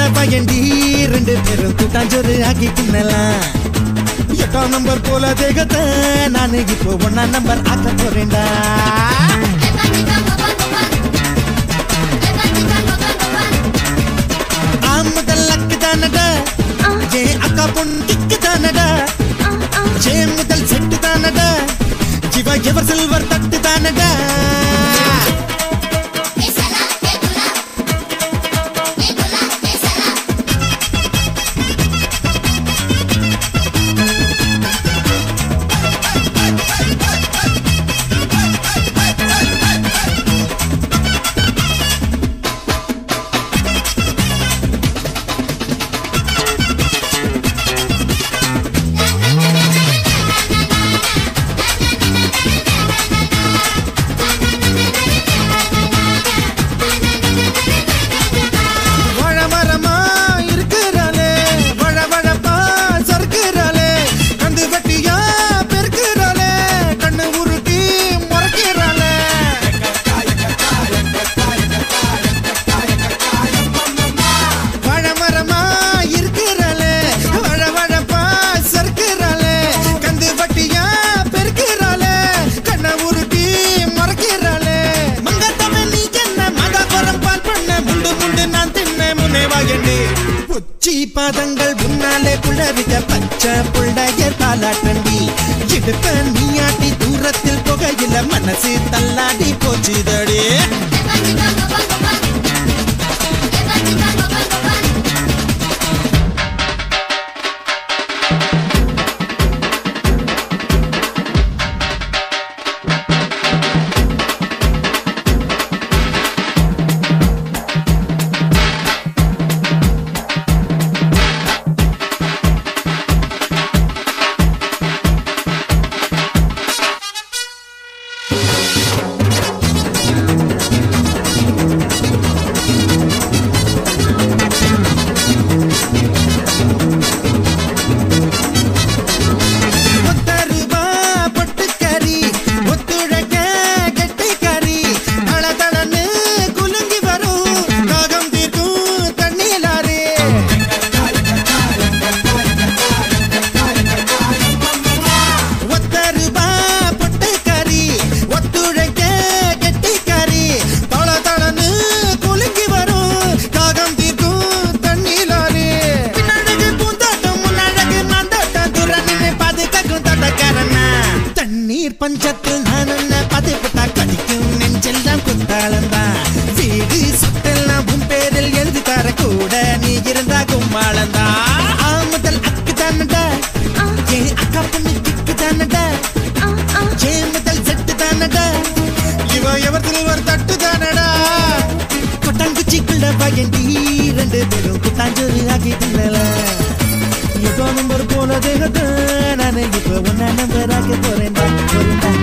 பயண்டி ரெண்டு பேரும் கூட்டாஞ்சோறு ஆக்கி தின்னலாம் எட்டாம் நம்பர் போல தேகத்தை நானு இப்போ ஒன்னா நம்பர் ஆக்க போறேன்டா ஆமுதல் அக்கு தானடா ஏ அக்கா பொண்ணு கிக்கு தானடா ஜே முதல் செட்டு தானடா ஜிவா எவர் சில்வர் தட்டு தானடா வழமரமா இருக்கிறாளே வழவழப்பா சறுக்கிறாளே கந்து வெட்டியா பெருக்கிறாளே கண்ணு உருட்டி முறைக்கிறாளே வழமரமா இருக்கிறாளே வழவழப்பா சறுக்கிறாளே கந்து வட்டியா பெருக்கிறாளே கண்ணை உருட்டி முறைக்கிறாளே மங்கத்தமே நீ என்ன மதபுரம் பால் பண்ண முண்டு முண்டு நான் தின்ன முனைவாயண்டி உச்சி பாதங்கள் முன்னாலே புள்ளரிக்க பச்சை புள்ளைய தாலாட்டண்டி இடுப்ப நீயாட்டி தூரத்தில் புகையில மனசு தள்ளாடி போச்சுதடி ஒத்தருவா பொட்டுக்கறி ஒத்துழைக்க கெட்டிக்கறி தள தளன்னு குலுங்கி வரும் தாகம் தீர்க்கும் தண்ணீலாரே ஒத்தருவா பொட்டுக்கறி ஒத்துழைக்க கெட்டிக்கறி தள தளன்னு குலுங்கி வரும் தாகம் தீர்க்கும் தண்ணீலாரே பின்னழகு பூந்தோட்டம் முன்னழகு மாந்தோட்டம் துற நின்று பாதுகாக்கும் தோட்டக்காரனா தண்ணீர் பஞ்சத்தில் நான் என்ன பதிப்புட்டா கடிக்கும் நெஞ்செல்லாம் குத்தாளந்தான் வீடு சொத்தெல்லாம் உன் பேரில் எழுதி தர கூட நீ இருந்தா கும்மாளந்தா ஆமுதல் அக்கு தானடா ஏன் அக்கா பொண்ணு கிக்கு தானடா ஏன் முதல் செட்டு தானடா இவ எவர் சில்வர் தட்டு தானடா கொட்டாங்குச்சிக்குள்ள பயண்டி ரெண்டு பேரும் குட்டாஞ்சோறு ஆக்கி தின்னலாம் எவ்வளோ நம்பர் போல தேகத்தை நான் இப்போ ஒன்னா நம்பர் ஆக்க போறேன்டா போறேன்டா